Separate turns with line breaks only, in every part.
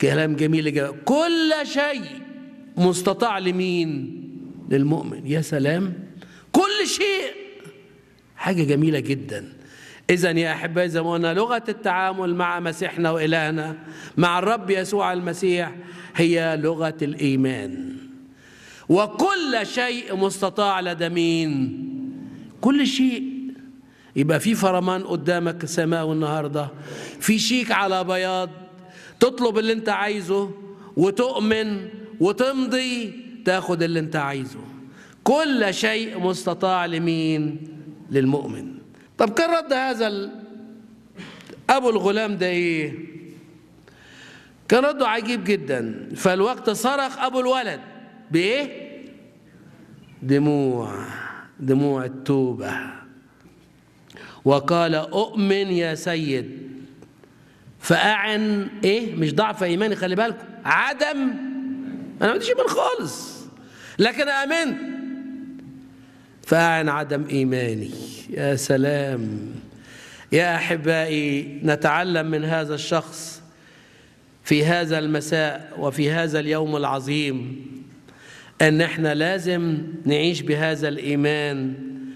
كلام جميل جدا كل شيء مستطاع لمين للمؤمن يا سلام كل شيء حاجة جميلة جدا إذا يا أحبائي زي ما قلنا لغة التعامل مع مسيحنا وإلهنا مع الرب يسوع المسيح هي لغة الإيمان وكل شيء مستطاع لدى مين كل شيء يبقى في فرمان قدامك السماء النهارده في شيك على بياض تطلب اللي انت عايزه وتؤمن وتمضي تاخد اللي انت عايزه كل شيء مستطاع لمين للمؤمن طب كان رد هذا ال... ابو الغلام ده ايه كان رده عجيب جدا فالوقت صرخ ابو الولد بايه دموع دموع التوبه وقال اؤمن يا سيد فاعن ايه مش ضعف ايماني خلي بالكم عدم انا ما بديش ايمان خالص لكن امنت فاعن عدم ايماني يا سلام يا احبائي نتعلم من هذا الشخص في هذا المساء وفي هذا اليوم العظيم ان احنا لازم نعيش بهذا الايمان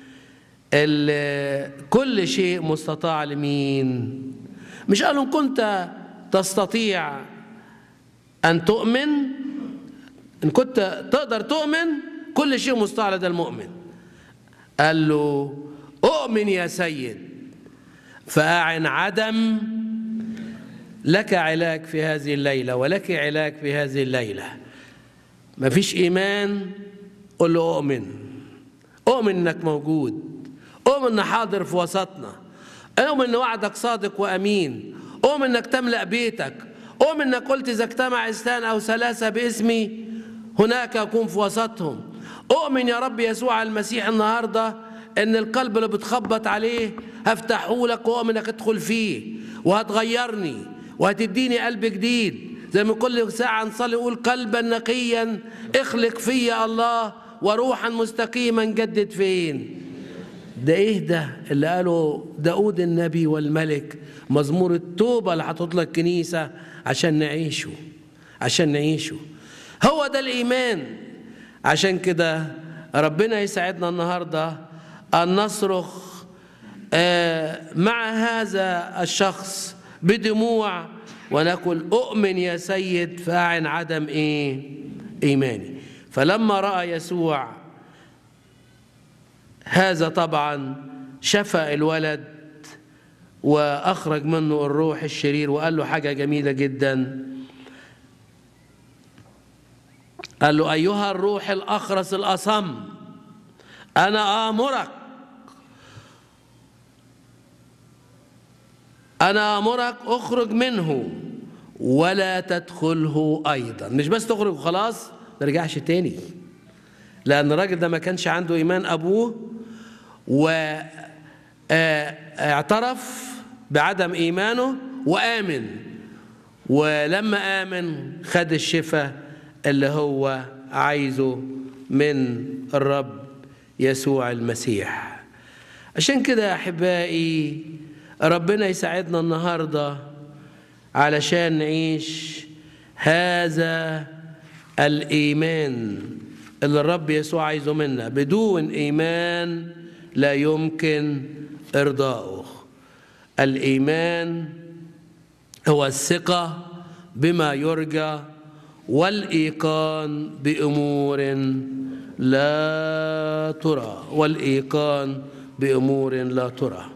اللي كل شيء مستطاع لمين مش قالوا إن كنت تستطيع ان تؤمن ان كنت تقدر تؤمن كل شيء مستطاع لدى المؤمن قال له اؤمن يا سيد فاعن عدم لك علاج في هذه الليله ولك علاج في هذه الليله ما فيش ايمان قل له اؤمن اؤمن انك موجود اؤمن انك حاضر في وسطنا اؤمن ان وعدك صادق وامين اؤمن انك تملا بيتك اؤمن انك قلت اذا اجتمع اثنان او ثلاثه باسمي هناك اكون في وسطهم اؤمن يا رب يسوع المسيح النهارده ان القلب اللي بتخبط عليه هفتحه لك واؤمن انك ادخل فيه وهتغيرني وهتديني قلب جديد زي ما كل ساعة نصلي نقول قلبا نقيا اخلق فيا الله وروحا مستقيما جدد فين ده ايه ده اللي قاله داود النبي والملك مزمور التوبة اللي هتطلق الكنيسة عشان نعيشه عشان نعيشه هو ده الإيمان عشان كده ربنا يساعدنا النهاردة أن نصرخ آه، مع هذا الشخص بدموع ونقول أؤمن يا سيد فاعن عدم إيه إيماني فلما رأى يسوع هذا طبعا شفى الولد وأخرج منه الروح الشرير وقال له حاجة جميلة جدا قال له أيها الروح الأخرس الأصم أنا آمرك أنا أمرك أخرج منه ولا تدخله أيضا مش بس تخرج وخلاص ما رجعش تاني لأن الراجل ده ما كانش عنده إيمان أبوه واعترف بعدم إيمانه وآمن ولما آمن خد الشفاء اللي هو عايزه من الرب يسوع المسيح عشان كده يا أحبائي ربنا يساعدنا النهارده علشان نعيش هذا الايمان اللي الرب يسوع عايزه منا بدون ايمان لا يمكن ارضائه الايمان هو الثقه بما يرجى والايقان بامور لا ترى والايقان بامور لا ترى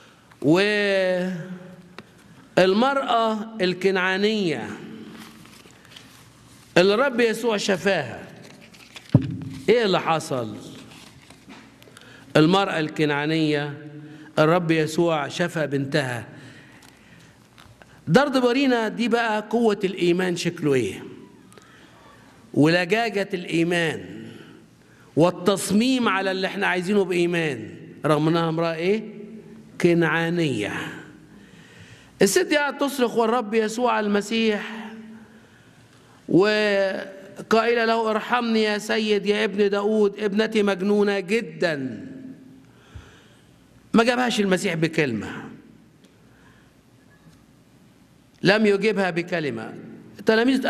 والمرأة الكنعانية اللي الرب يسوع شفاها ايه اللي حصل المرأة الكنعانية الرب يسوع شفى بنتها درد برينا دي بقى قوة الإيمان شكله ايه ولجاجة الإيمان والتصميم على اللي احنا عايزينه بإيمان رغم انها امرأة ايه كنعانية الست دي قاعدة تصرخ والرب يسوع المسيح وقائلة له ارحمني يا سيد يا ابن داود ابنتي مجنونة جدا ما جابهاش المسيح بكلمة لم يجيبها بكلمة تلاميذ